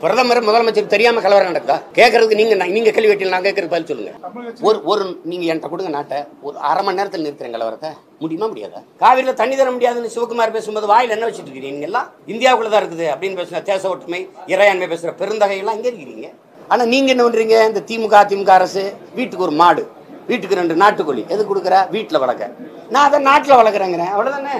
பிரதமர் முதலமைச்சர் தெரியாம கலவரம் நடக்குதா கேட்கறதுக்கு நீங்க நீங்க கேள்வி வெட்டியில் நான் கேட்கறது பதில் சொல்லுங்க ஒரு ஒரு நீங்க என்கிட்ட கொடுங்க நாட்டை ஒரு அரை மணி நேரத்தில் நிறுத்துறேன் கலவரத்தை முடியுமா முடியாதா காவிரியில் தண்ணி தர முடியாதுன்னு சிவகுமார் பேசும்போது வாயில் என்ன வச்சுட்டு இருக்கீங்க நீங்க எல்லாம் இந்தியாவுக்குள்ள தான் இருக்குது அப்படின்னு பேசுற தேச ஒற்றுமை இறையாண்மை பேசுற பெருந்தகை எல்லாம் இங்கே இருக்கிறீங்க ஆனா நீங்க என்ன பண்றீங்க இந்த திமுக அதிமுக அரசு வீட்டுக்கு ஒரு மாடு வீட்டுக்கு ரெண்டு நாட்டுக்கோழி எது கொடுக்குற வீட்டில் வளர்க்க நான் அதை நாட்டில் வளர்க்குறேங்கிறேன் அவ்வளோதானே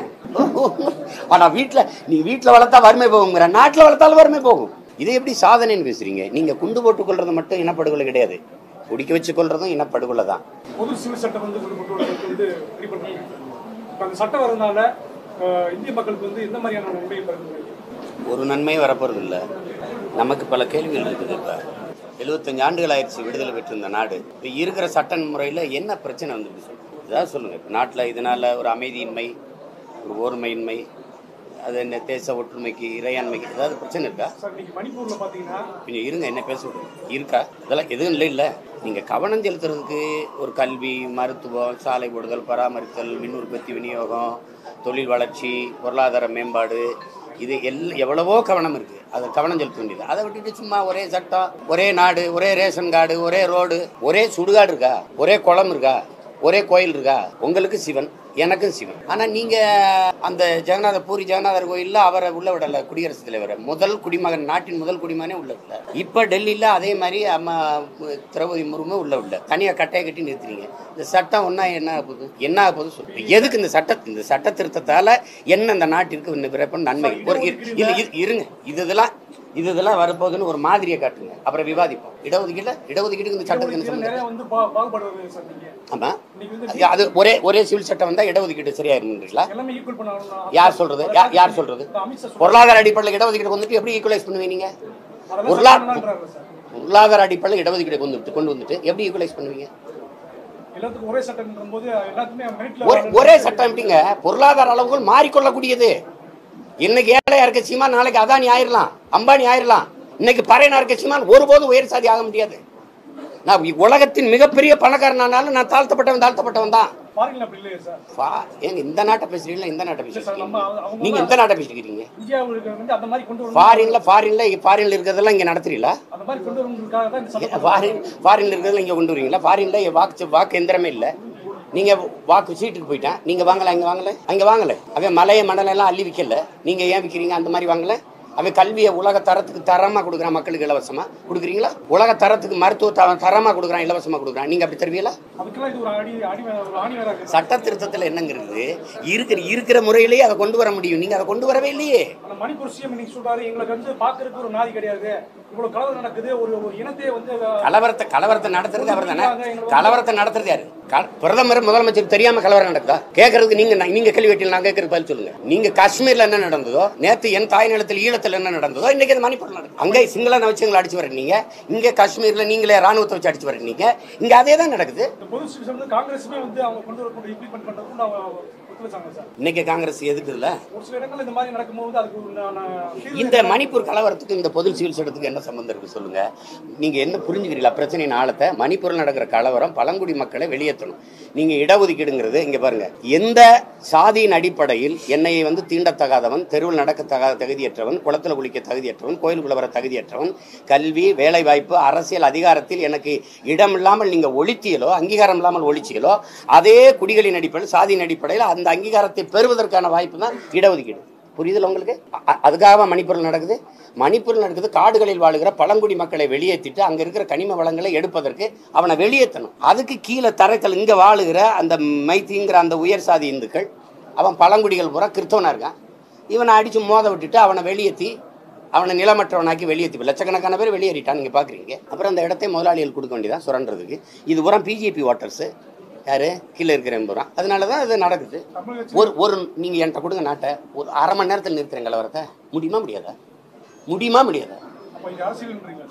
ஆனா வீட்டில் நீ வீட்டில் வளர்த்தா வறுமை போகுங்கிற நாட்டில் வளர்த்தாலும் வறுமை போகும் இதை எப்படி சாதனைன்னு பேசுறீங்க நீங்க குண்டு போட்டு கொள்றது மட்டும் இனப்படுகொலை கிடையாது குடிக்க வச்சு கொள்றதும் இனப்படுகொலை தான் பொது சிவில் சட்டம் வந்து கொண்டு கொண்டு வரதுக்கு வந்து ரெடி பண்ணுறாங்க இப்போ அந்த சட்டம் வரதுனால அஹ், இந்திய மக்களுக்கு வந்து எந்த மாதிரியான நன்மை பிறகு ஒரு நன்மையும் வரப்போறது இல்லை நமக்கு பல கேள்விகள் இருக்குது இப்போ எழுபத்தஞ்சு ஆண்டுகள் ஆயிடுச்சு விடுதலை பெற்றிருந்த நாடு இப்போ இருக்கிற சட்ட முறையில் என்ன பிரச்சனை வந்துருக்கு சொல்லுங்க இதான் சொல்லுங்கள் இப்போ நாட்டில் இதனால் ஒரு அமைதியின்மை ஒரு ஓர்மையின்மை அது என்ன தேச ஒற்றுமைக்கு இறையாண்மைக்கு ஏதாவது பிரச்சனை இருக்கா சார் இன்னைக்கு மணிப்பூர்ல பாத்தீங்கன்னா கொஞ்சம் இருங்க என்ன பேச விடுங்க இருக்கா இதெல்லாம் எதுவும் இல்லை இல்லை நீங்கள் கவனம் செலுத்துறதுக்கு ஒரு கல்வி மருத்துவம் சாலை போடுதல் பராமரித்தல் மின் உற்பத்தி விநியோகம் தொழில் வளர்ச்சி பொருளாதார மேம்பாடு இது எல் எவ்வளவோ கவனம் இருக்குது அதை கவனம் செலுத்த வேண்டியது அதை விட்டுட்டு சும்மா ஒரே சட்டம் ஒரே நாடு ஒரே ரேஷன் கார்டு ஒரே ரோடு ஒரே சுடுகாடு இருக்கா ஒரே குளம் இருக்கா ஒரே கோயில் இருக்கா உங்களுக்கு சிவன் எனக்கும் சிவன் ஆனா நீங்க அந்த ஜெகநாத பூரி ஜெகநாதர் கோயில்ல அவரை உள்ள விடல குடியரசுத் தலைவரை முதல் குடிமகன் நாட்டின் முதல் குடிமகனே உள்ள விடல இப்ப டெல்லியில அதே மாதிரி அம்மா திரௌபதி முர்மு உள்ள விடல தனியா கட்டையை கட்டி நிறுத்துறீங்க இந்த சட்டம் ஒன்னா என்ன ஆக போகுது என்ன ஆக போகுது சொல்லு எதுக்கு இந்த சட்ட இந்த சட்ட திருத்தத்தால என்ன இந்த நாட்டிற்கு இன்னும் பிறப்பு நன்மை ஒரு இரு- இது இது- இருங்க இது இதெல்லாம் இது இதெல்லாம் வரப்போகுதுன்னு ஒரு மாதிரியை காட்டுங்க அப்புறம் விவாதிப்போம் இடஒதுக்கீடு இடஒதுக்கீடுக்கு இந்த சட்டத்துக்கு என்ன இதுல சம்பந்தம் நிறைய வந்து பா- பாகுபாடு வருது சார் நீங்க ஆமா இன்னைக்கு வந்து அது- அது ஒரே ஒரே சிவில் சட்டம் வந்தா இடஒதுக்கீடு சரியாயிருங்களா எல்லாமே ஈக்குவல் பண்ணணும்னா யார் சொல்றது யா- யார் சொல்றது இந்த அமித்ஷா சொல்றாரு. பொருளாதார அடிப்படையில் இடஒதுக்கீடு வந்துட்டு எப்படி ஈக்குவலைஸ் பண்ணுவீங்க நீங்க அதெல்லாம் பொருளா- பண்ணலான்றாரு சார் பொருளாதார அடிப்படையில் இடஒதுக்கீடு கொண்டு வந்துட்டு கொண்டு வந்துட்டு எப்படி ஈக்குவலைஸ் பண்ணுவீங்க எல்லாத்துக்கும் ஒரே சட்டம் போது எல்லாத்துக்குமே மெரிட்ல ஒரே ஒரே சட்டம் எப்படிங்க பொருளாதார அளவுகள் மாறிக்கொள்ளக்கூடியது இன்னைக்கு ஏழையா இருக்க சீமான் நாளைக்கு அதானி ஆயிரலாம் அம்பானி ஆயிரலாம் இன்னைக்கு பறையனா இருக்க சீமான் ஒருபோதும் உயர் சாதி ஆக முடியாது நான் உலகத்தின் மிகப்பெரிய பணக்காரனானாலும் நான் தாழ்த்தப்பட்டவன் தாழ்த்தப்பட்டவன் தான் ஃபாரின்ல அப்படி இல்லையே சார் பா ஏங்க இந்த நாட்டை பேசுறீங்களா இந்த நாட்டை இல்ல சார் நம்ம பேசுறீங்க அவங்க நீங்க இந்த நாட்டை பேசிக்கிறீங்க இந்தியாவுக்கு வந்து அந்த மாதிரி கொண்டு வரணும் ஃபாரின்ல ஃபாரின்ல ஃபாரின்ல இருக்கிறதெல்லாம் இங்க நடத்துறீங்களா அந்த மாதிரி கொண்டு வரணுன்றதுக்காக தான் இந்த சட்டம் ஃபாரின் ஃபாரின்ல இருக்கிறதுல இங்க கொண்டு வரீங்களா ஃபாரின்ல வாக்கு வாக்கு எந்திரமே இல்ல நீங்க வாக்கு சீட்டுக்கு போயிட்டேன் நீங்க வாங்கல அங்க வாங்கல அங்க வாங்கல அவன் மலைய மணல் எல்லாம் அள்ளி விக்கல நீங்க ஏன் விக்கிறீங்க அந்த மாதிரி வாங்கல அவன் கல்வியை உலக தரத்துக்கு தரமா கொடுக்குறான் மக்களுக்கு இலவசமா கொடுக்குறீங்களா உலக தரத்துக்கு மருத்துவ த- தரமா கொடுக்குறான் இலவசமா கொடுக்குறான் நீங்க அப்படி தருவீங்களா அதுக்கெல்லாம் இது ஒரு அடி அடி ஒரு ஆணி வேற இருக்கு சட்ட திருத்தத்தில் என்னங்கிறது இருக்கிற இருக்கிற முறையிலேயே அதை கொண்டு வர முடியும் நீங்க அதை கொண்டு வரவே இல்லையே அந்த மணிப்பூர் சிஎம் இன்னைக்கு சொல்றாரு எங்களுக்கு வந்து பாக்குறதுக்கு ஒரு நாதி கிடையாது இவ்வளவு கலவரம் நடக்குது ஒரு ஒரு இனத்தையே வந்து கலவரத்தை கலவரத்தை நடத்துறது அவர் தானே கலவரத்தை நடத்துறது யாரு க- பிரதமர் முதலமைச்சர் தெரியாம கலவரம் நடக்குதா கேட்கறதுக்கு நீங்க நீங்க கேள்வி வெட்டியில் நான் கேட்கறது பதில் சொல்லுங்க நீங்க காஷ்மீர்ல என்ன நடந்ததோ நேத்து என் தாய் நிலத்தில் ஈழத்தில் என்ன நடந்ததோ இன்னைக்கு அது மணிப்பூர் நடக்குது அங்கே சிங்கள நவச்சங்களை அடிச்சு வரீங்க இங்க காஷ்மீர்ல நீங்களே ராணுவத்தை வச்சு அடிச்சு வரீங்க இங்க அதே தான் நடக்குது இந்த பொது சிவில் வந்து காங்கிரஸுமே வந்து அவங்க கொண்டு வரக்கூடிய இம்ப்ளிமெண்ட் பண்றதுக்கு அவங்க ஒத்துழைச்சாங்க சார் இன்னைக்கு காங்கிரஸ் எதுக்குதுல ஒரு சில இடங்கள்ல இந்த மாதிரி நடக்கும்போது அதுக்கு ஒரு நான் நான் தீர்வு இந்த மணிப்பூர் கலவரத்துக்கு இந்த பொது சிவில் சட்டத்துக்கு என்ன சம்பந்தம் இருக்கு சொல்லுங்க நீங்க என்ன புரிஞ்சுக்கிறீங்களா பிரச்சனையின் ஆழத்தை மணிப்பூரில் நடக்கிற கலவரம் பழங்குடி மக்களை வெளியேற்றணும் நீங்க இடஒதுக்கீடுங்கிறது இங்க பாருங்க எந்த சாதியின் அடிப்படையில் என்னை வந்து தீண்டத்தகாதவன் தெருவில் நடக்க தகா தகுதியற்றவன் குளத்துல குளிக்க தகுதியற்றவன் கோயிலுக்குள்ள வர தகுதியற்றவன் கல்வி வேலைவாய்ப்பு அரசியல் அதிகாரத்தில் எனக்கு இடம் இல்லாமல் நீங்க ஒழித்தீங்களோ அங்கீகாரம் இல்லாமல் ஒழிச்சீங்களோ அதே குடிகளின் அடிப்படையில் சாதியின் அடிப்படையில் அந்த அங்கீகாரத்தை பெறுவதற்கான வாய்ப்பு தான் இடஒதுக்கீடு புரியுதுல உங்களுக்கு அ- அதுக்காக மணிப்பூரில் நடக்குது மணிப்பூரில் நடக்குது காடுகளில் வாழுகிற பழங்குடி மக்களை வெளியேற்றிட்டு அங்க இருக்கிற கனிம வளங்களை எடுப்பதற்கு அவனை வெளியேற்றணும் அதுக்கு கீழே தரைத்தல் இங்க வாழுகிற அந்த மைத்திங்கிற அந்த உயர் சாதி இந்துக்கள் அவன் பழங்குடிகள் பூரா கிறிஸ்தவனா இருக்கான் இவனை அடிச்சு மோத விட்டுட்டு அவனை வெளியேற்றி அவனை நிலமற்றவனாக்கி வெளியேற்றி லட்சக்கணக்கான பேர் வெளியேறிட்டான் நீங்க பாக்குறீங்க அப்புறம் அந்த இடத்தை முதலாளிகள் கொடுக்க வேண்டியதான் சுரண்டுறதுக்கு இது பூரா பிஜேபி ஓட்டர்ஸ் யாரு கீழே இருக்கிறேன் பூரா அதனால தான் இது நடக்குது தமிழக ஒரு ஒரு நீங்க என்கிட்ட கொடுங்க நாட்டை ஒரு அரை மணி நேரத்தில் நிறுத்துறேன் கலவரத்தை முடியுமா முடியாதா முடியுமா முடியாதா அப்ப இது அரசியல்ன்றீங்க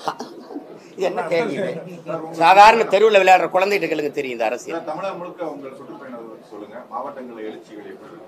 இது என்ன கேள்வி இது? சாதாரண தெருவில் விளையாடுற குழந்தைகிட்ட கேளுங்க தெரியும் இந்த அரசியல் சார், தமிழகம் முழுக்க உங்கள் சுற்றுப்பயணம் சொல்லுங்க மாவட்டங்களில் எழுச்சிகள் எப்படி இருக்கு?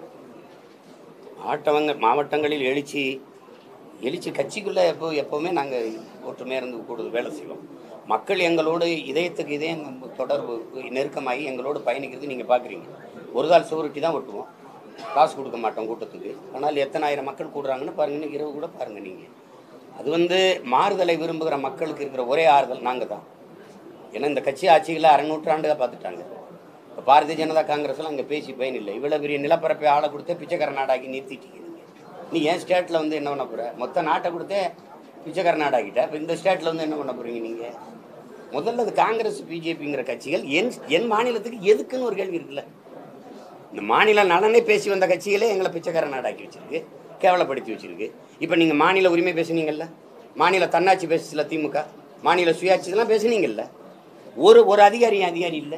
மாவட்டவங்க மாவட்டங்களில் எழுச்சி எழுச்சி கட்சிக்குள்ளே எப்போ எப்போவுமே நாங்கள் ஒற்றுமையாக இருந்து கூடுதல் வேலை செய்வோம் மக்கள் எங்களோடு இதயத்துக்கு இதயம் தொடர்பு நெருக்கமாகி எங்களோடு பயணிக்கிறது நீங்கள் பார்க்குறீங்க ஒரு கால் சுவருட்டி தான் ஒட்டுவோம் காசு கொடுக்க மாட்டோம் கூட்டத்துக்கு ஆனால் எத்தனாயிரம் மக்கள் கூடுறாங்கன்னு பாருங்க இன்னைக்கு இரவு கூட பாருங்கள் நீங்கள் அது வந்து மாறுதலை விரும்புகிற மக்களுக்கு இருக்கிற ஒரே ஆறுதல் நாங்கள் தான் ஏன்னா இந்த கட்சி ஆட்சிகளை அறநூற்றாண்டுగా பார்த்துட்டாங்க இப்போ பாரதிய ஜனதா காங்கிரஸ்லாம் அங்கே பேசி பயன் இல்லை இவ்வளோ பெரிய நிலப்பரப்பை ஆளை கொடுத்து பிச்சைக்கார நாடாக்கி நிறுத்திட்டீங்க நீங்க. நீ ஏன் ஸ்டேட்டில் வந்து என்ன பண்ண போகிற மொத்த நாட்டை கொடுத்தே பிச்சைக்கார நாடாக்கிட்ட இப்போ இந்த ஸ்டேட்டில் வந்து என்ன பண்ண போகிறீங்க நீங்கள் முதல்ல அது காங்கிரஸ் பிஜேபிங்கிற கட்சிகள் என் என் மாநிலத்துக்கு எதுக்குன்னு ஒரு கேள்வி இருக்குல்ல இந்த மாநில நலனே பேசி வந்த கட்சிகளே எங்களை பிச்சைக்கார நாடாக்கி வச்சிருக்கு கேவலப்படுத்தி வச்சிருக்கு இப்போ நீங்கள் மாநில உரிமை பேசுனீங்கல்ல மாநில தன்னாட்சி பேசல திமுக மாநில சுயாட்சி இதெல்லாம் பேசுனீங்கல்ல ஒரு ஒரு அதிகாரி ஏன் அதிகாரி இல்லை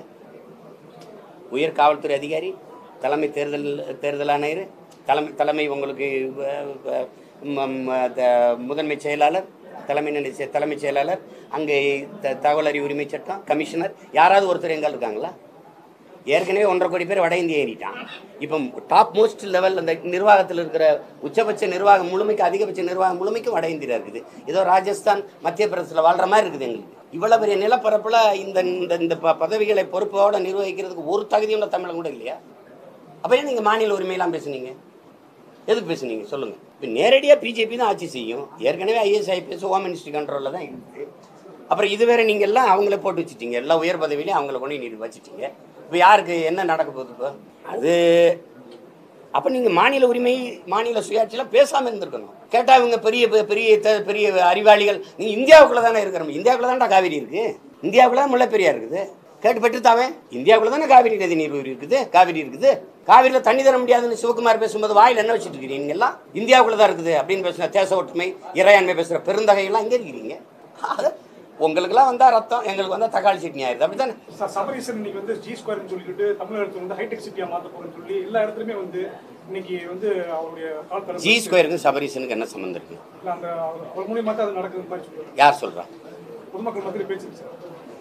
உயர் காவல்துறை அதிகாரி தலைமை தேர்தல் தேர்தல் ஆணையர் தலைமை தலைமை உங்களுக்கு அஹ், அஹ், ம- ம- த- முதன்மை செயலாளர் தலைமை நிலை செ- தலைமைச் செயலாளர் அங்கே த- தகவல் அறிவு உரிமை சட்டம் கமிஷனர் யாராவது ஒருத்தர் எங்கால் இருக்காங்களா ஏற்கனவே ஒன்றரை கோடி பேர் வட இந்தியா ஏறிட்டான் இப்போ டாப் மோஸ்ட் லெவல் அந்த நிர்வாகத்தில் இருக்கிற உச்சபட்ச நிர்வாகம் முழுமைக்கு அதிகபட்ச நிர்வாகம் முழுமைக்கும் வட இந்தியா இருக்குது ஏதோ ராஜஸ்தான் மத்திய பிரதேசத்தில் வாழ்ற மாதிரி இருக்குது எங்களுக்கு இவ்வளவு பெரிய நிலப்பரப்பில் இந்த இந்த இந்த ப- பதவிகளை பொறுப்போட நிர்வகிக்கிறதுக்கு ஒரு தகுதியுள்ள தமிழன் கூட இல்லையா அப்போ ஏன் நீங்கள் மாநில உரிமையெல்லாம் பேசுனீங்க எதுக்கு பேசுனீங்க சொல்லுங்கள் இப்போ நேரடியாக பிஜேபி தான் ஆட்சி செய்யும் ஏற்கனவே ஐஏஎஸ் ஐபிஎஸ் ஹோம் மினிஸ்ட்ரி கண்ட்ரோலில் தான் இருக்குது அப்புறம் இது வேற நீங்கள் எல்லாம் அவங்கள போட்டு வச்சுட்டீங்க எல்லா உயர் பதவியிலையும் அவங்கள கொண்டு நீ வச்சுட்டீங்க இப்போ யாருக்கு என்ன நடக்க போகுது இப்போ அது அப்போ நீங்கள் மாநில உரிமை மாநில சுயாட்சியெல்லாம் பேசாமல் இருந்திருக்கணும் கேட்டால் இவங்க பெரிய பெ- பெரிய த- பெரிய அறிவாளிகள் நீங்கள் இந்தியாவுக்குள்ளே தானே இருக்கிறோம் இந்தியாவுக்குள்ள தான்டா காவிரி இருக்குது இந்தியாவுக்குள்ள தான் முல்லைப்பெரியார் இருக்குது கேட்டு பெற்றுத்தாவே இந்தியாவுக்குள்ள தானே காவிரி நதி நீர் இருக்குது காவிரி இருக்குது காவிரியில் தண்ணி தர முடியாதுன்னு சிவகுமார் பேசும்போது வாயில் என்ன வச்சுட்டு இருக்கிறீங்க நீங்க எல்லாம் இந்தியாவுக்குள்ள தான் இருக்குது அப்படின்னு பேசுகிற தேச ஒற்றுமை இறையாண்மை பேசுகிற பெருந்தகையெல்லாம் இங்கே இருக்கிறீங்க அது உங்களுக்கெல்லாம் வந்தால் ரத்தம் எங்களுக்கு வந்தால் தக்காளி சட்னி ஆயிடுது அப்படி தானே ச- சபரீசன் இன்னைக்கு வந்து ஜி ஸ்கொயர்னு சொல்லிக்கிட்டு தமிழகத்தை வந்து ஹைடெக் சிட்டியா மாத்த போறேன்னு சொல்லி எல்லா இடத்துலயுமே வந்து இன்னைக்கு வந்து அவருடைய கால் ஜி ஸ்கொயருக்கு சபரீசனுக்கு என்ன சம்மந்தம் இருக்குது இல்ல அந்த அவர் அவர் மூலியமா தான் அது நடக்குது மாதிரி சொல்றாரு யார் சொல்கிறா பொதுமக்கள் மத்தியில் பேச்சு சார்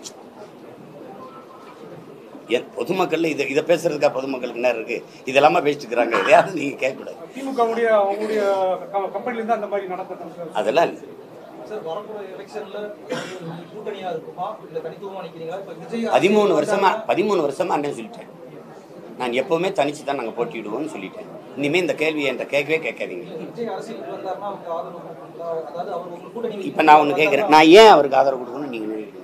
என் பொதுமக்கள் இதை இதை பேசுறதுக்கா பொதுமக்களுக்கு என்ன இருக்கு இதெல்லாம பேசிட்டு இருக்கிறாங்க எதையாவது நீங்க கேட்கக்கூடாது திமுகவுடைய அவங்களுடைய கம்பெனில இருந்து அந்த மாதிரி நடக்குது அதெல்லாம் இல்லை சார் வரப்போற எலெக்ஷன்ல கூட்டணியா இருக்குமா இல்ல தனித்துவமா நிக்கிறீங்களா இப்ப விஜய் பதிமூணு வருஷமா பதிமூணு வருஷமா அண்ணன் சொல்லிட்டேன் நான் எப்பவுமே தனிச்சு தான் நாங்கள் போட்டியிடுவோம்னு சொல்லிட்டேன் இனிமே இந்த கேள்வியை என்கிட்ட கேட்கவே கேட்காதீங்க விஜய் அரசியலுக்கு வந்தாருன்னா அவருக்கு ஆதரவு கொடுப்பீங்களா? அதாவது அவர் உங்களுக்கு கூட்டணி இப்போ நான் ஒன்று கேட்குறேன் நான் ஏன் அவருக்கு ஆதரவு கொடுக்கணும்னு நீங்கள் நினைக்கிறீங்க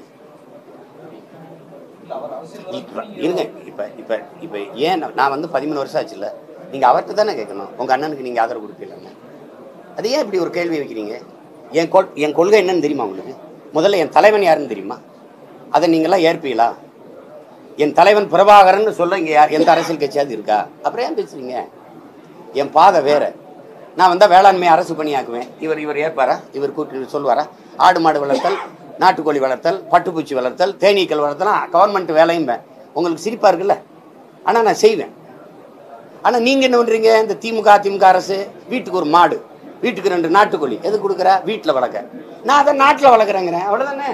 இல்ல அவர் அரசியல் இப்ப வர இருங்க இப்போ இப்போ இப்போ ஏன் நான் நான் வந்து பதிமூணு வருஷம் ஆச்சுல்ல நீங்கள் அவர்கிட்ட தானே கேட்கணும் உங்கள் அண்ணனுக்கு நீங்கள் ஆதரவு கொடுப்பீங்களாங்க அது ஏன் இப்படி ஒரு கேள்வி வைக்கிறீங்க என் கொள் என் கொள்கை என்னன்னு தெரியுமா உங்களுக்கு முதல்ல என் தலைவன் யாருன்னு தெரியுமா அதை நீங்களாம் ஏற்பீங்களா என் தலைவன் பிரபாகரன் சொல்ல இங்கே யார் எந்த அரசியல் கட்சியாவது இருக்கா அப்புறம் ஏன் பேசுறீங்க என் பாதை வேற நான் வந்தால் வேளாண்மை அரசு பணியாக்குவேன் இவர் இவர் ஏற்பாரா இவர் கூட்டி சொல்லுவாரா ஆடு மாடு வளர்த்தல் நாட்டுக்கோழி வளர்த்தல் பட்டுப்பூச்சி வளர்த்தல் தேனீக்கள் வளர்த்தலாம் கவர்மெண்ட் வேலையும்பேன் உங்களுக்கு சிரிப்பாக இருக்குல்ல ஆனால் நான் செய்வேன் ஆனால் நீங்கள் என்ன பண்ணுறீங்க இந்த திமுக அதிமுக அரசு வீட்டுக்கு ஒரு மாடு வீட்டுக்கு ரெண்டு நாட்டுக்கோழி எது கொடுக்குற வீட்டில் வளர்க்க நான் அதை நாட்டில் வளர்க்குறேங்கிறேன் அவ்வளோதானே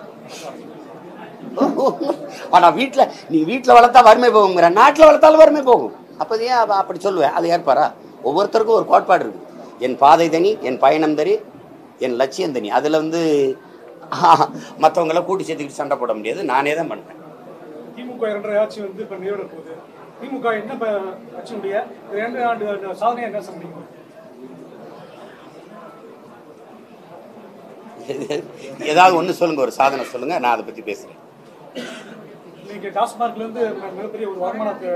ஆனால் வீட்டில் நீ வீட்டில் வளர்த்தா வறுமை போகுங்கிற நாட்டில் வளர்த்தாலும் வறுமை போகும் அப்போ ஏன் அவ அப்படி சொல்லுவேன் அது ஏற்பாரா ஒவ்வொருத்தருக்கும் ஒரு கோட்பாடு இருக்குது என் பாதை தனி என் பயணம் தனி என் லட்சியம் தனி அதில் வந்து மற்றவங்கள கூட்டி சேர்த்துக்கிட்டு சண்டை போட முடியாது நானே தான் பண்ணுறேன் திமுக இரண்டரை ஆட்சி வந்து இப்ப நிறைவேற போகுது திமுக என்ன இப்ப ஆட்சியுடைய இரண்டு ஆண்டு சாதனையை என்ன சொல்ல முடியும் ஏதாவது ஒன்று சொல்லுங்க ஒரு சாதனை சொல்லுங்க நான் அதை பற்றி பேசுகிறேன் இன்னைக்கு டாஸ்மார்க்ல இருந்து மிகப்பெரிய ஒரு வருமானத்தை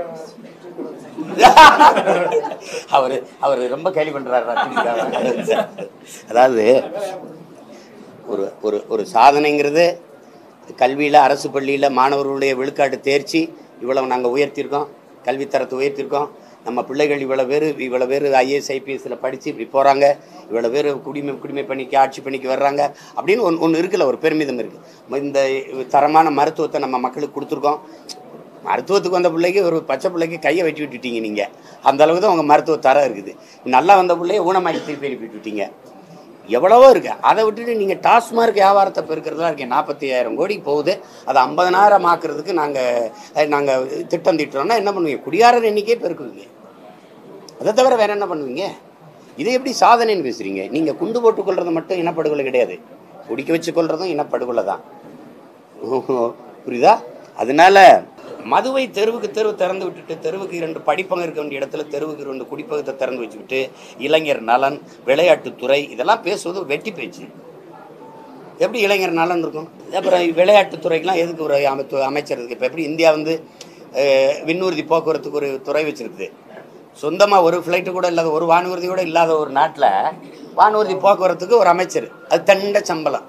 அவர் அவர் ரொம்ப கேலி பண்ணுறாரு அதாவது ஒரு ஒரு ஒரு சாதனைங்கிறது கல்வியில் அரசு பள்ளியில் மாணவர்களுடைய விழுக்காட்டு தேர்ச்சி இவ்வளவு நாங்கள் உயர்த்தியிருக்கோம் கல்வித்தரத்தை உயர்த்தியிருக்கோம் நம்ம பிள்ளைகள் இவ்வளோ பேர் இவ்வளோ பேர் ஐஏஎஸ் ஐபிஎஸ்சில் படித்து இப்படி போகிறாங்க இவ்வளோ பேர் குடிமை குடிமை பணிக்கு ஆட்சி பணிக்கு வர்றாங்க அப்படின்னு ஒன்று ஒன்று இருக்குல்ல ஒரு பெருமிதம் இருக்குது இந்த தரமான மருத்துவத்தை நம்ம மக்களுக்கு கொடுத்துருக்கோம் மருத்துவத்துக்கு வந்த பிள்ளைக்கு ஒரு பச்சை பிள்ளைக்கு கையை வெட்டி விட்டுட்டீங்க நீங்கள் அந்த அளவுக்கு தான் உங்கள் மருத்துவ தரம் இருக்குது நல்லா வந்த பிள்ளைய ஊனமாக்கி திருப்பி அனுப்பி விட்டுட்டீங்க எவ்வளவோ இருக்கு அதை விட்டுட்டு நீங்கள் டாஸ்மார்க் வியாபாரத்தை பெருக்கிறதுலாம் இருக்கேன் நாற்பத்தி ஐயாயிரம் கோடி போகுது அதை ஐம்பதனாயிரம் ஆக்குறதுக்கு நாங்கள் நாங்கள் திட்டம் திட்டுறோம்னா என்ன பண்ணுவீங்க குடியாரர் எண்ணிக்கையே பெருக்குவீங்க அதை தவிர வேற என்ன பண்ணுவீங்க இதை எப்படி சாதனைன்னு பேசுறீங்க நீங்கள் குண்டு போட்டு கொள்றது மட்டும் இனப்படுகொலை கிடையாது குடிக்க வச்சு கொள்றதும் இனப்படுகொலை தான் புரியுதா அதனால மதுவை தெருவுக்கு தெருவு திறந்து விட்டுட்டு தெருவுக்கு இரண்டு படிப்பகம் இருக்க வேண்டிய இடத்துல தெருவுக்கு இரண்டு குடிப்பகத்தை திறந்து வச்சுக்கிட்டு இளைஞர் நலன் விளையாட்டுத்துறை இதெல்லாம் பேசுவது வெட்டி பேச்சு எப்படி இளைஞர் நலன் இருக்கும் அப்புறம் விளையாட்டுத்துறைக்கெலாம் எதுக்கு ஒரு அமைத்து அமைச்சர் இருக்குது இப்போ எப்படி இந்தியா வந்து அஹ், விண்ணூர்தி போக்குவரத்துக்கு ஒரு துறை வச்சிருக்குது சொந்தமாக ஒரு ஃப்ளைட்டு கூட இல்லாத ஒரு வானூர்தி கூட இல்லாத ஒரு நாட்டில் வானூர்தி போக்குவரத்துக்கு ஒரு அமைச்சர் அது தண்ட சம்பளம்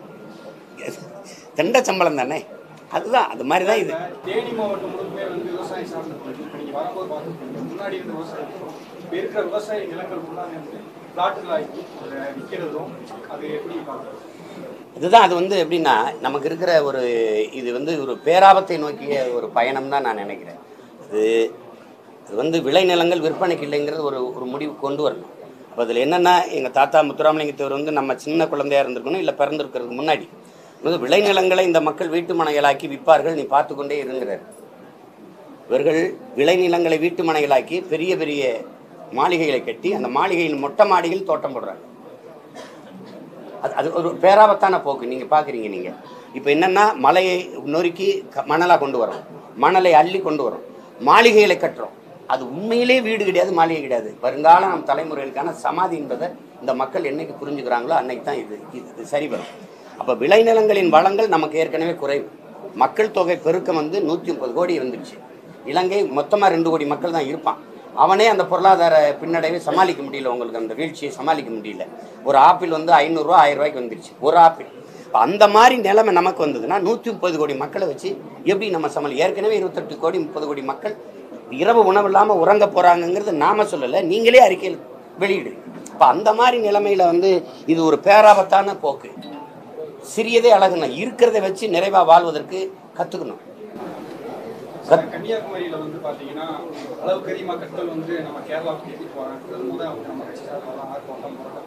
தண்ட சம்பளம் தானே அதுதான் அது மாதிரி தான் இது தேனி மாவட்டம் முழுக்கவே வந்து விவசாயம் சார்ந்த பகுதி. இப்ப நீங்க வரும்போது பார்த்துருப்பீங்க முன்னாடி இருந்த விவசாயம் இப்ப இருக்கிற விவசாய நிலங்கள் ஃபுல்லாக வந்து பிளாட்டுகளாகி அதை விற்கிறதும் அது எப்படி பார்க்குறது இதுதான் அது வந்து எப்படின்னா நமக்கு இருக்கிற ஒரு இது வந்து ஒரு பேராபத்தை நோக்கிய ஒரு பயணம் தான் நான் நினைக்கிறேன் அது அது வந்து விளைநிலங்கள் விற்பனைக்கு இல்லைங்கிறது ஒரு ஒரு முடிவு கொண்டு வரணும் அப்போ அதில் என்னென்னா எங்கள் தாத்தா முத்துராமலிங்கத்தவர் வந்து நம்ம சின்ன குழந்தையா இருந்திருக்கணும் இல்லை பிறந்திருக்கிறதுக்கு முன்னாடி வந்து விளைநிலங்களை இந்த மக்கள் வீட்டு மனைகளாக்கி விற்பார்கள் நீ பார்த்து கொண்டே இருங்கிறார் இவர்கள் விளைநிலங்களை வீட்டு மனைகளாக்கி பெரிய பெரிய மாளிகைகளை கட்டி அந்த மாளிகையின் மொட்டை மாடியில் தோட்டம் போடுறாங்க அது அது ஒரு பேராபத்தான போக்கு நீங்கள் பார்க்குறீங்க நீங்கள் இப்போ என்னென்னா மலையை நொறுக்கி க மணலாக கொண்டு வரோம் மணலை அள்ளி கொண்டு வரோம் மாளிகைகளை கட்டுறோம் அது உண்மையிலே வீடு கிடையாது மாளிகை கிடையாது வருங்கால நம் தலைமுறைகளுக்கான சமாதி என்பதை இந்த மக்கள் என்னைக்கு புரிஞ்சுக்கிறாங்களோ அன்னைக்கு தான் இது இது இது சரி வரும் அப்போ விளைநிலங்களின் வளங்கள் நமக்கு ஏற்கனவே குறைவு மக்கள் தொகை பெருக்கம் வந்து நூற்றி முப்பது கோடி வந்துருச்சு இலங்கை மொத்தமாக ரெண்டு கோடி மக்கள் தான் இருப்பான் அவனே அந்த பொருளாதார பின்னடைவை சமாளிக்க முடியல உங்களுக்கு அந்த வீழ்ச்சியை சமாளிக்க முடியல ஒரு ஆப்பிள் வந்து ஐநூறுரூவா ஆயிரம் ரூபாய்க்கு வந்துருச்சு ஒரு ஆப்பிள் இப்போ அந்த மாதிரி நிலைமை நமக்கு வந்ததுன்னா நூற்றி முப்பது கோடி மக்களை வச்சு எப்படி நம்ம சமாளி ஏற்கனவே இருபத்தெட்டு கோடி முப்பது கோடி மக்கள் இரவு உணவு இல்லாமல் உறங்க போகிறாங்கங்கிறது நாம சொல்லலை நீங்களே அறிக்கையில் வெளியிடு இப்போ அந்த மாதிரி நிலைமையில வந்து இது ஒரு பேராபத்தான போக்கு சிறியதே அழகுனா இருக்கிறத வச்சு நிறைவாக வாழ்வதற்கு கற்றுக்கணும் சார், கன்னியாகுமரியில வந்து பாத்தீங்கன்னா அளவுக்கு அதிகமா கற்கள் வந்து நம்ம கேரளாவுக்கு ஏற்றி போறாங்க அது முதல் அவங்க நம்ம கட்சி சார்பாக ஆர்ப்பாட்டம் போராட்டம்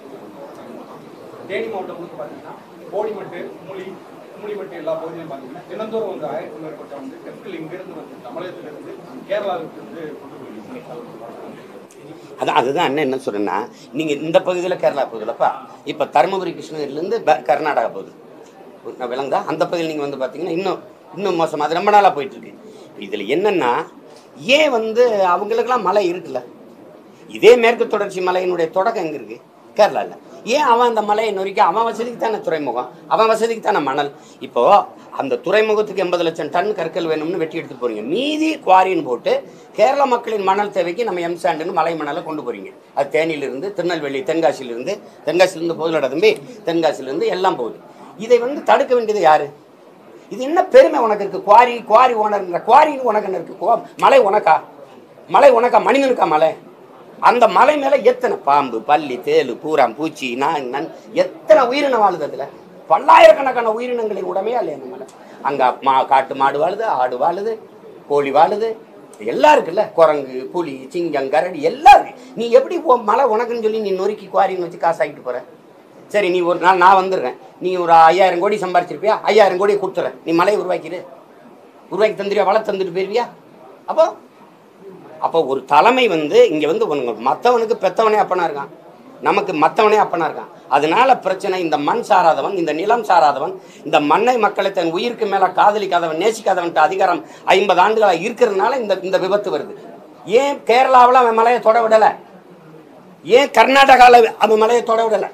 பங்கேற்று தேனி மாவட்டம் முழுக்க பாத்தீங்கன்னா போடிமட்டு முளி முளிமட்டு எல்லா பகுதியிலும் பாத்தீங்கன்னா தினந்தோறும் வந்து ஆயிரத்தி மேற்பட்ட வந்து கற்கள் இங்கிருந்து வந்து தமிழகத்திலிருந்து கேரளாவுக்கு வந்து கொண்டு போயிருக்காங்க அதான் அதுதான் அண்ணன் என்ன சொல்றேன்னா நீங்கள் இந்த பகுதியில் கேரளா போகுதுலப்பா இப்போ தருமபுரி கிருஷ்ணகிரிலேருந்து ப- கர்நாடகா போகுது நான் விளங்குதா அந்த பகுதியில் நீங்கள் வந்து பார்த்தீங்கன்னா இன்னும் இன்னும் மோசம் அது ரொம்ப நாளாக போயிட்டுருக்கு இதில் என்னென்னா ஏன் வந்து அவங்களுக்கெல்லாம் மலை இருக்குல்ல இதே மேற்கு தொடர்ச்சி மலையினுடைய தொடக்கம் எங்கே இருக்குது கேரளாவில் ஏன் அவன் அந்த மலையை நொறுக்கி அவன் வசதிக்கு தானே துறைமுகம் அவன் வசதிக்கு தானே மணல் இப்போ அந்த துறைமுகத்துக்கு எண்பது லட்சம் டன் கற்கள் வேணும்னு வெட்டி எடுத்து போறீங்க மீதி குவாரின்னு போட்டு கேரள மக்களின் மணல் தேவைக்கு நம்ம எம் சாண்டுன்னு மலை மணலை கொண்டு போறீங்க அது தேனியிலிருந்து திருநெல்வேலி தென்காசியிலிருந்து தென்காசியிலிருந்து போகுதுலடா தம்பி தென்காசியிலிருந்து எல்லாம் போகுது இதை வந்து தடுக்க வேண்டியது யாரு இது என்ன பெருமை உனக்கு இருக்கு குவாரி குவாரி ஓனர்ங்கிற குவாரின்னு உனக்கு என்ன இருக்கு குவா- மலை உனக்கா மலை உனக்கா மனிதனுக்கா மலை அந்த மலை மேல எத்தனை பாம்பு பல்லி தேளு பூராம் பூச்சி நான் நன் எத்தனை உயிரினம் வாழுது அதுல பல்லாயிரக்கணக்கான உயிரினங்களின் உடமையா இல்லையா அந்த மலை அங்க மா காட்டு மாடு வாழுது ஆடு வாழுது கோழி வாழுது எல்லாம் இருக்குல்ல குரங்கு புலி சிங்கம் கரடி எல்லாம் இருக்கு நீ எப்படி உன் மலை உனக்குன்னு சொல்லி நீ நொறுக்கி குவாரின்னு வச்சு காசு ஆகிட்டு போற சரி நீ ஒரு நாள் நான் வந்துடுறேன் நீ ஒரு ஐயாயிரம் கோடி சம்பாரிச்சிருப்பியா ஐயாயிரம் கோடியை கொடுத்துறேன் நீ மலையை உருவாக்கிடு உருவாக்கி தந்துருவியா வள தந்துட்டு போயிருவியா அப்போ அப்போ ஒரு தலைமை வந்து இங்கே வந்து உனக்கு மற்றவனுக்கு பெத்தவனே அப்பனா இருக்கான் நமக்கு மற்றவனே அப்பனா இருக்கான் அதனால பிரச்சனை இந்த மண் சாராதவன் இந்த நிலம் சாராதவன் இந்த மண்ணை மக்களை தன் உயிருக்கு மேலே காதலிக்காதவன் நேசிக்காதவன்ட்டு அதிகாரம் ஐம்பது ஆண்டுகளாக இருக்கிறதுனால இந்த இந்த விபத்து வருது ஏன் கேரளாவில் அவன் மலையை தொட விடலை ஏன் கர்நாடகாவில் அவன் மலையை தொட விடலை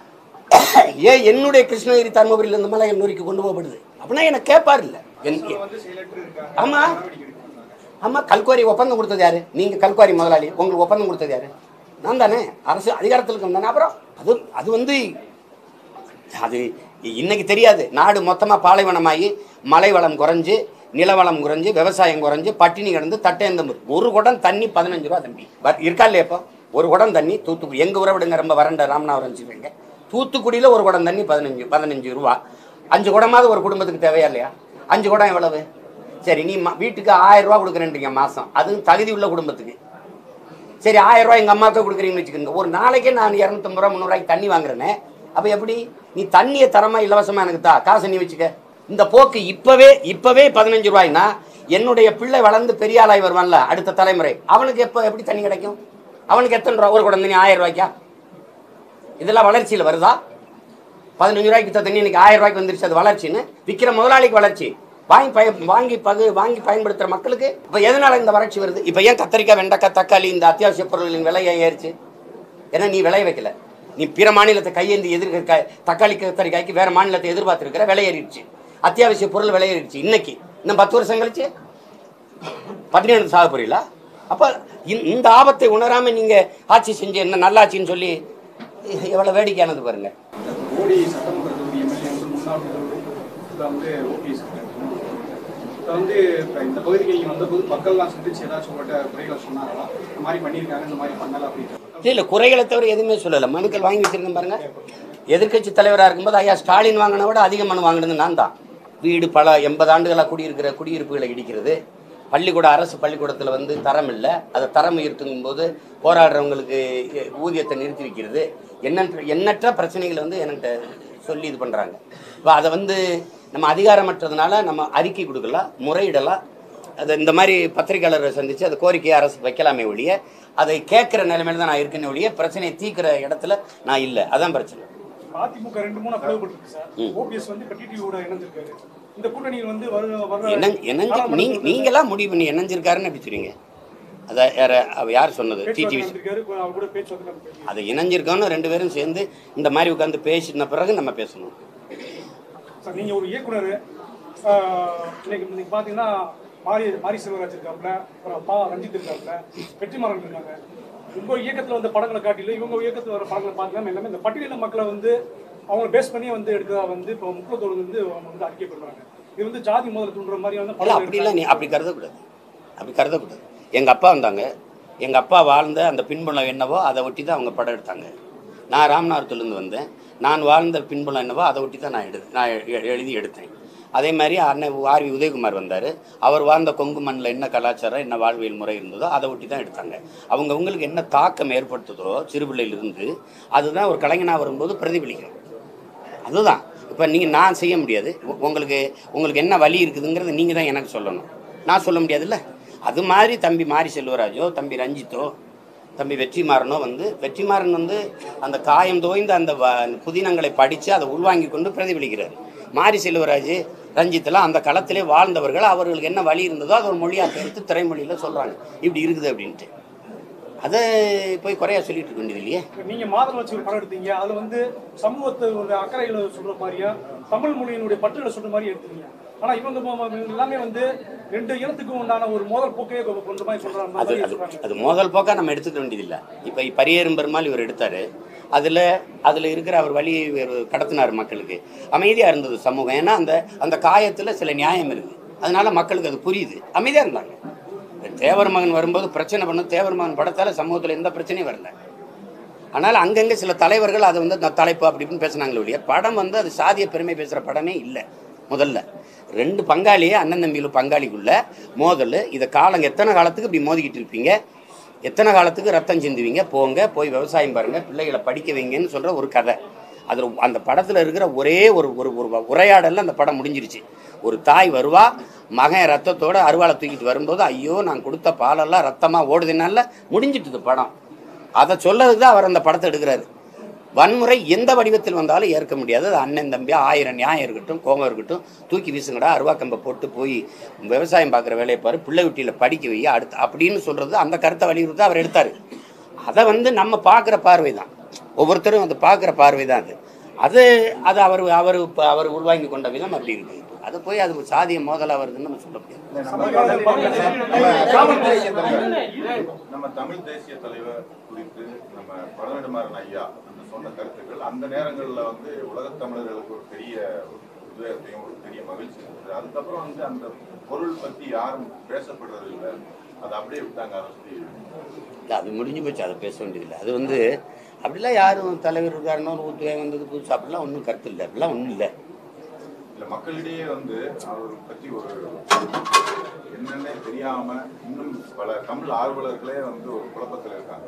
ஏன் என்னுடைய கிருஷ்ணகிரி தருமபுரியில் இந்த மலை நொறுக்கி கொண்டு போகப்படுது அப்படின்னா எனக்கு கேட்பார் இல்லை வந்து செயலற்று இருக்காங்க ஆமா நடவடிக்கை எடுக்கணும் ஆமா கல்குவாரி ஒப்பந்தம் கொடுத்தது யாரு நீங்க கல்குவாரி முதலாளி உங்களுக்கு ஒப்பந்தம் கொடுத்தது யாரு நான் தானே அரசு அதிகாரத்தில் இருக்கேன் தானே அப்புறம் அது அது வந்து அது இன்னைக்கு தெரியாது நாடு மொத்தமா பாலைவனமாகி மலை வளம் குறைஞ்சு நிலவளம் குறைஞ்சு விவசாயம் குறைஞ்சு பட்டினி கிடந்து தட்டேந்த ஒரு குடம் தண்ணி பதினஞ்சு ரூபா தம்பி வ- இருக்கா இல்லையா இப்போ ஒரு குடம் தண்ணி தூத்துக்குடி எங்க உறவிடுங்க ரொம்ப வறண்ட ராமநாதபுரம் சொல்லுவீங்க தூத்துக்குடியில ஒரு குடம் தண்ணி பதினஞ்சு பதினஞ்சு ரூபா அஞ்சு குடமாவது ஒரு குடும்பத்துக்கு தேவையா இல்லையா அஞ்சு குடம் எவ்வளவு சரி நீ ம- வீட்டுக்கு ஆயிரம் ரூபா கொடுக்குறேன்றீங்க மாசம் அதுவும் தகுதி உள்ள குடும்பத்துக்கு சரி ஆயிரம் ரூபாய் எங்கள் அம்மாவுக்கு கொடுக்குறீங்கன்னு வச்சுக்கோங்க ஒரு நாளைக்கே நான் இரநூத்தம்பது ரூபா முந்நூறுவாய்க்கு தண்ணி வாங்குறேனே அப்போ எப்படி நீ தண்ணியை தரமா இலவசமாக எனக்கு தா காசை நீ வச்சுக்க இந்த போக்கு இப்போவே இப்போவே பதினஞ்சு ரூபாய்னா என்னுடைய பிள்ளை வளர்ந்து பெரிய ஆளாய் வருவான்ல அடுத்த தலைமுறை அவனுக்கு எப்போ எப்படி தண்ணி கிடைக்கும் அவனுக்கு எத்தனை ரூபா ஒரு குடம் தண்ணி ஆயிரம் ரூபாய்க்கா இதெல்லாம் வளர்ச்சியில் வருதா பதினஞ்சு ரூபாய்க்கு வித்த தண்ணி இன்னைக்கு ஆயிரம் ரூபாய்க்கு வந்துருச்சு அது வளர்ச்சின்னு விற்கிற முதலாளிக்கு வளர்ச்சி வாங்கி பய வாங்கி பகு வாங்கி பயன்படுத்துகிற மக்களுக்கு இப்போ எதனால இந்த வறட்சி வருது இப்போ ஏன் கத்தரிக்காய் வெண்டைக்காய் தக்காளி இந்த அத்தியாவசிய பொருட்களின் விலை ஏன் ஏறிச்சு ஏன்னா நீ விளைய வைக்கல நீ பிற மாநிலத்தை கையேந்தி எதிர்க்க க- தக்காளி கத்தரிக்காய்க்கு வேற மாநிலத்தை எதிர்பார்த்துருக்கிற விலை ஏறிடுச்சு அத்தியாவசிய பொருள் விலை ஏறிடுச்சு இன்னைக்கு இன்னும் பத்து வருஷம் கழிச்சு பதினேழு சாக போறீங்களா அப்ப இந்த- இந்த ஆபத்தை உணராம நீங்க ஆட்சி செஞ்சு என்ன நல்லாட்சின்னு சொல்லி எவ்வளவு வேடிக்கையானது பாருங்க மோடி சட்டமன்ற தொகுதி எம்எல்ஏ வந்து முன்னாள் முதல்வர் இப்போ வந்து ஓபிஎஸ் இப்போ வந்து இப்போ இந்த பகுதிக்கு நீங்கள் வந்தபோது மக்கள்லாம் சந்திச்சு ஏதாச்சும் உங்கள்கிட்ட குறைகளை சொன்னாங்களா இந்த மாதிரி பண்ணியிருக்காங்க இந்த மாதிரி பண்ணல அப்படின்னு இல்ல இல்ல குறைகளை தவிர எதுவுமே சொல்லல மனுக்கள் வாங்கி வச்சிருக்கேன் பாருங்க எதிர்க்கட்சி தலைவராக இருக்கும்போது ஐயா ஸ்டாலின் வாங்கின விட அதிக மனு வாங்கினது நான் தான் வீடு பல எண்பது ஆண்டுகளாக குடியிருக்கிற குடியிருப்புகளை இடிக்கிறது பள்ளிக்கூட அரசு பள்ளிக்கூடத்தில் வந்து தரம் இல்லை அதை தரம் உயர்த்தும் போது போராடுறவங்களுக்கு எ- ஊதியத்தை நிறுத்தி வைக்கிறது எண்ணற்ற எண்ணற்ற பிரச்சனைகளை வந்து என்கிட்ட சொல்லி இது பண்ணுறாங்க இப்போ அதை வந்து நம்ம அதிகாரமற்றதுனால நம்ம அறிக்கை கொடுக்கலாம் முறையிடலாம் அது இந்த மாதிரி பத்திரிகையாளரை சந்தித்து அதை கோரிக்கையை அரசு வைக்கலாமே ஒழிய அதை கேட்குற நிலைமையில தான் நான் இருக்கேனே ஒழிய பிரச்சனையை தீர்க்கிற இடத்துல நான் இல்லை அதான் பிரச்சனை அதிமுக ரெண்டு மூணு பிளவுபட்டு சார் ஓபிஎஸ் வந்து இப்ப டிடிவியோட இணைஞ்சிருக்காரு இந்த கூட்டணியில் வந்து வர வர என்ன என்னஞ்சு நீங்க நீங்களாம் முடிவு பண்ணி இணைஞ்சிருக்காருன்னு எப்படி சொல்றீங்க அதை யார அவ யார் சொன்னது டிடிவி இருக்காரு அவர் கூட பேச்சுவார்த்தை நடத்தி அதை இணைஞ்சிருக்கோன்னு ரெண்டு பேரும் சேர்ந்து இந்த மாதிரி உட்காந்து பேசின பிறகு நம்ம பேசணும் சார் நீங்க ஒரு இயக்குனர் ஆஹ், இன்னைக்கு இன்னைக்கு பாத்தீங்கன்னா மாரி மாரி செல்வராஜ் இருக்காப்புல அப்புறம் பா ரஞ்சித் இருக்காப்புல வெற்றிமாறன் இருக்காங்க உங்க இயக்கத்துல வந்த படங்களை காட்டிலும் இவங்க இயக்கத்துல வர படங்களை பார்க்கலாம் எல்லாமே இந்த பட்டியலின மக்களை வந்து அவங்க பேஸ் பண்ணி வந்து எடுக்கிறதா வந்து இப்போ முக்கியத்தோடு வந்து அவங்க வந்து அறிக்கை பண்ணுறாங்க இது வந்து ஜாதி முதல்ல தூண்டுற மாதிரி வந்து இல்லை படம் அப்படிலாம் நீ அப்படி கருதக்கூடாது அப்படி கருதக்கூடாது எங்கள் அப்பா வந்தாங்க எங்கள் அப்பா வாழ்ந்த அந்த பின்புலம் என்னவோ அதை ஒட்டி தான் அவங்க படம் எடுத்தாங்க நான் ராமநாதத்துலேருந்து வந்தேன் நான் வாழ்ந்த பின்புலம் என்னவோ அதை ஒட்டி தான் நான் எடு நான் எ- எழுதி எடுத்தேன் அதே மாதிரி அண்ணன் ஆர்வி உதயகுமார் வந்தார் அவர் வாழ்ந்த கொங்கு மண்ணில் என்ன கலாச்சாரம் என்ன வாழ்வியல் முறை இருந்ததோ அதை ஒட்டி தான் எடுத்தாங்க அவங்கவுங்களுக்கு என்ன தாக்கம் ஏற்படுத்துதோ சிறுபிள்ளையிலிருந்து அதுதான் ஒரு கலைஞனாக வரும்போது பிரதிபலிக்கும் அதுதான் இப்போ நீங்கள் நான் செய்ய முடியாது உ- உங்களுக்கு உங்களுக்கு என்ன வழி இருக்குதுங்கிறத நீங்கள் தான் எனக்கு சொல்லணும் நான் சொல்ல முடியாதுல்ல அது மாதிரி தம்பி மாரி செல்வராஜோ தம்பி ரஞ்சித்தோ தம்பி வெற்றிமாறனோ வந்து வெற்றிமாறன் வந்து அந்த காயம் தோய்ந்த அந்த வ- புதினங்களை படித்து அதை உள்வாங்கி கொண்டு பிரதிபலிக்கிறார் மாரி செல்வராஜ் ரஞ்சித்தெல்லாம் அந்த களத்திலே வாழ்ந்தவர்கள் அவர்களுக்கு என்ன வழி இருந்ததோ அதை ஒரு மொழியாக எடுத்து திரைமொழியில் சொல்கிறாங்க இப்படி இருக்குது அப்படின்ட்டு அதை போய் குறையா சொல்லிட்டு இருக்க வேண்டியது இல்லையே நீங்க மாதம் வச்சு ஒரு படம் எடுத்தீங்க அதுல வந்து சமூகத்தை ஒரு அக்கறைகளை சொல்ற மாதிரியா தமிழ் மொழியினுடைய பற்றுகளை சொல்ற மாதிரி எடுத்தீங்க ஆனா இவங்க ம- ம- இவங்க எல்லாமே வந்து ரெண்டு இனத்துக்கும் உண்டான ஒரு மோதல் போக்கையே கொ- கொண்ட மாதிரி சொல்றாங்க அது மாதிரி அது சொல்றாங்க அது மோதல் போக்கா நம்ம எடுத்துக்க வேண்டியதில்லை இப்போ பரியேறும் பெருமாள் இவர் எடுத்தார் அதில் அதில் இருக்கிற அவர் வழி இவர் கடத்தினார் மக்களுக்கு அமைதியாக இருந்தது சமூகம் ஏன்னா அந்த அந்த காயத்தில் சில நியாயம் இருக்குது அதனால மக்களுக்கு அது புரியுது அமைதியாக இருந்தாங்க தேவர் மகன் வரும்போது பிரச்சனை பண்ண தேவர் மகன் படத்தால் சமூகத்தில் எந்த பிரச்சனையும் வரல ஆனால் அங்கங்கே சில தலைவர்கள் அதை வந்து நான் தலைப்பு அப்படி இப்படின்னு பேசுனாங்களே ஒழிய படம் வந்து அது சாதிய பெருமை பேசுகிற படமே இல்லை முதல்ல ரெண்டு பங்காளியே அண்ணன் தம்பியில் பங்காளிக்குள்ள மோதல் இதை காலம் எத்தனை காலத்துக்கு இப்படி மோதிக்கிட்டு இருப்பீங்க எத்தனை காலத்துக்கு ரத்தம் சிந்துவீங்க போங்க போய் விவசாயம் பாருங்க பிள்ளைகளை படிக்க வைங்கன்னு சொல்கிற ஒரு கதை அதில் அந்த படத்தில் இருக்கிற ஒரே ஒரு ஒரு ஒரு உரையாடலில் அந்த படம் முடிஞ்சிருச்சு ஒரு தாய் வருவா மகன் ரத்தத்தோட அருவாளை தூக்கிட்டு வரும்போது ஐயோ நான் கொடுத்த பாலெல்லாம் ரத்தமாக ஓடுதுனால முடிஞ்சிட்டுது படம் அதை சொல்லதுக்கு தான் அவர் அந்த படத்தை எடுக்கிறாரு வன்முறை எந்த வடிவத்தில் வந்தாலும் ஏற்க முடியாது அது அண்ணன் தம்பி ஆயிரம் நியாயம் இருக்கட்டும் கோபம் இருக்கட்டும் தூக்கி வீசுங்கடா அருவாக்கம்பை போட்டு போய் விவசாயம் பார்க்குற வேலையை பாரு பிள்ளை குட்டியில் படிக்க வை அடுத்து அப்படின்னு சொல்கிறது அந்த கருத்தை வலியுறுத்தி அவர் எடுத்தார் அதை வந்து நம்ம பார்க்குற பார்வை தான் ஒவ்வொருத்தரும் அதை பார்க்குற பார்வை தான் அது அது அது அவர் அவர் இப்ப அவர் உள்வாங்கி கொண்ட விதம் அப்படி இருக்கு அது போய் அது சாதிய மோதலாக வருதுன்னு நம்ம சொல்ல முடியாது நம்ம தமிழ் தேசிய தலைவர் குறித்து நம்ம பழனிடுமாறன் ஐயா அந்த சொன்ன கருத்துக்கள் அந்த நேரங்கள்ல வந்து உலகத் தமிழர்களுக்கு ஒரு பெரிய ஒரு உத்வேகத்தையும் ஒரு பெரிய மகிழ்ச்சி இருந்தது அதுக்கப்புறம் வந்து அந்த பொருள் பத்தி யாரும் பேசப்படுறது இல்லை அதை அப்படியே விட்டாங்க அதை சுத்தி இல்லை அது முடிஞ்சு போச்சு அதை பேச வேண்டியதில்லை அது வந்து அப்படிலாம் யாரும் தலைவர் இருக்காருன்னு ஒரு உத்வேகம் வந்தது புதுசு அப்படிலாம் ஒன்றும் கருத்து இல்லை அப்படிலாம் ஒன்றும் இல்லை இல்ல மக்களிடையே வந்து அவர் பத்தி ஒரு என்னன்னே தெரியாம இன்னும் பல தமிழ் ஆர்வலர்களே வந்து ஒரு குழப்பத்தில் இருக்காங்க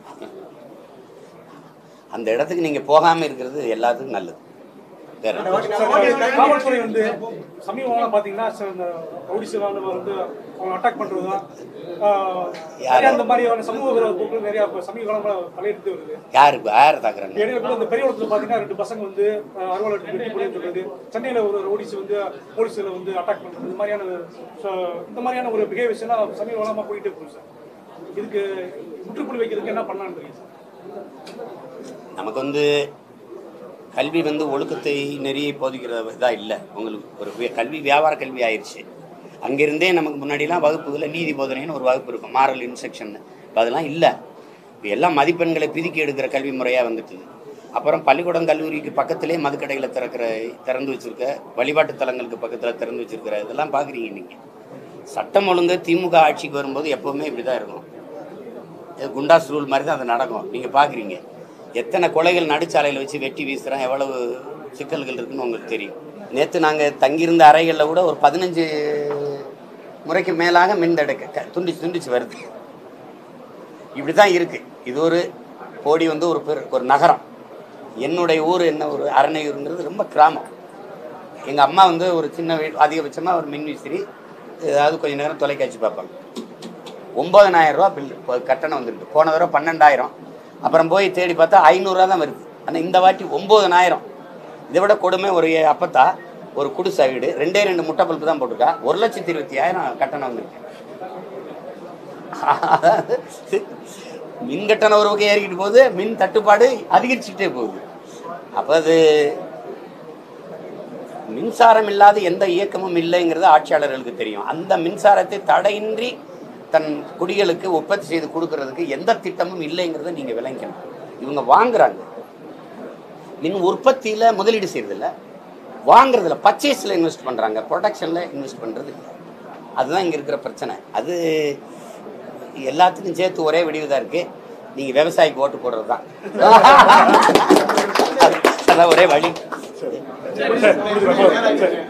அந்த இடத்துக்கு நீங்கள் போகாமல் இருக்கிறது எல்லாத்துக்கும் நல்லது வேற என்ன? காவல்துறை வந்து சமீபமாக பார்த்தீங்கன்னா ச- இந்த ரவுடி சிவான வந்து அவங்க அட்டாக் பண்ணுறதும் நிறைய அந்த மாதிரியான சமூக விரோத போக்குகள் நிறைய இப்ப சமீப காலமாக தலையெடுத்து வருது யாருக்கு யாரை தாக்குறாங்க இடையில கூட இந்த பெரியவளத்தில் பார்த்தீங்கன்னா ரெண்டு பசங்க வந்து அஹ், அறுவாள் எடுத்து வெட்டி போய் சொல்றது சென்னையில் ஒரு ரவுடிஸ் வந்து போலீஸில் வந்து அட்டாக் பண்ணுறது இந்த மாதிரியான so, இந்த மாதிரியான ஒரு பிஹேவியர்ஸ் எல்லாம் சமீப காலமாக போயிட்டே போகுது சார் இதுக்கு முற்றுப்புள்ளி வைக்கிறதுக்கு என்ன பண்ணலான்னு தெரியும் சார் நமக்கு வந்து கல்வி வந்து ஒழுக்கத்தை நெறியை போதிக்கிற இதாக இல்லை உங்களுக்கு ஒரு வி- கல்வி வியாபார கல்வி ஆயிடுச்சு அங்கிருந்தே நமக்கு முன்னாடிலாம் வகுப்புகளில் நீதி போதனைன்னு ஒரு வகுப்பு இருக்கும் மாரல் இன்ஸ்ட்ரக்ஷன் இப்போ அதெல்லாம் இல்லை இப்போ எல்லாம் மதிப்பெண்களை பிதுக்கி எடுக்கிற கல்வி முறையாக வந்துட்டுது அப்புறம் பள்ளிக்கூடம் கல்லூரிக்கு பக்கத்திலே மதுக்கடைகளை திறக்கிற திறந்து வச்சிருக்க வழிபாட்டு தலங்களுக்கு பக்கத்தில் திறந்து வச்சிருக்கிற இதெல்லாம் பார்க்குறீங்க நீங்கள் சட்டம் ஒழுங்கு திமுக ஆட்சிக்கு வரும்போது எப்போவுமே இப்படி தான் இருக்கும் இது குண்டாஸ் ரூல் மாதிரி தான் அது நடக்கும் நீங்கள் பார்க்குறீங்க எத்தனை கொலைகள் நடுச்சாலையில் வச்சு வெட்டி வீசுகிறோம் எவ்வளவு சிக்கல்கள் இருக்குன்னு உங்களுக்கு தெரியும் நேற்று நாங்கள் தங்கியிருந்த அறைகளில் கூட ஒரு பதினஞ்சு முறைக்கு மேலாக மின் தடுக்க க- துண்டிச்சு துண்டிச்சு வருது இப்படி தான் இருக்குது இது ஒரு போடி வந்து ஒரு பெரு ஒரு நகரம் என்னுடைய ஊர் என்ன ஒரு அரணையூருங்கிறது ரொம்ப கிராமம் எங்கள் அம்மா வந்து ஒரு சின்ன வீடு அதிகபட்சமாக ஒரு மின் விசிறி ஏதாவது கொஞ்ச நேரம் தொலைக்காட்சி பார்ப்பாங்க ஒம்பதனாயிரம் ரூபா பில் இப்போ கட்டணம் வந்துருக்கு போன தடவை பன்னெண்டாயிரம் அப்புறம் போய் தேடி பார்த்தா ஐநூறுரூவா தான் வருது ஆனால் இந்த வாட்டி ஒம்பதனாயிரம் இதை விட கொடுமை ஒரு அப்பத்தா ஒரு குடிசை வீடு ரெண்டே ரெண்டு முட்டை பல்பு தான் போட்டிருக்கா ஒரு லட்சத்தி இருபத்தி ஆயிரம் கட்டணம் வந்திருக்கு அதாவது மின் கட்டணம் ஒரு வகை ஏறிக்கிட்டு போகுது மின் தட்டுப்பாடு அதிகரிச்சுக்கிட்டே போகுது அப்போ அது மின்சாரம் இல்லாத எந்த இயக்கமும் இல்லைங்கிறது ஆட்சியாளர்களுக்கு தெரியும் அந்த மின்சாரத்தை தடையின்றி தன் குடிகளுக்கு உற்பத்தி செய்து கொடுக்கறதுக்கு எந்த திட்டமும் இல்லைங்கிறத நீங்கள் விளங்கணும் இவங்க வாங்குறாங்க மின் உற்பத்தியில் முதலீடு செய்யறதில்ல வாங்குறதுல பர்ச்சேஸில் இன்வெஸ்ட் பண்ணுறாங்க ப்ரொடக்ஷனில் இன்வெஸ்ட் பண்ணுறது இல்லை அதுதான் இங்கே இருக்கிற பிரச்சனை அது எல்லாத்துக்கும் சேர்த்து ஒரே விடிவு தான் இருக்குது நீங்கள் விவசாயிக்கு ஓட்டு போடுறது தான் அதான் ஒரே வழி சரி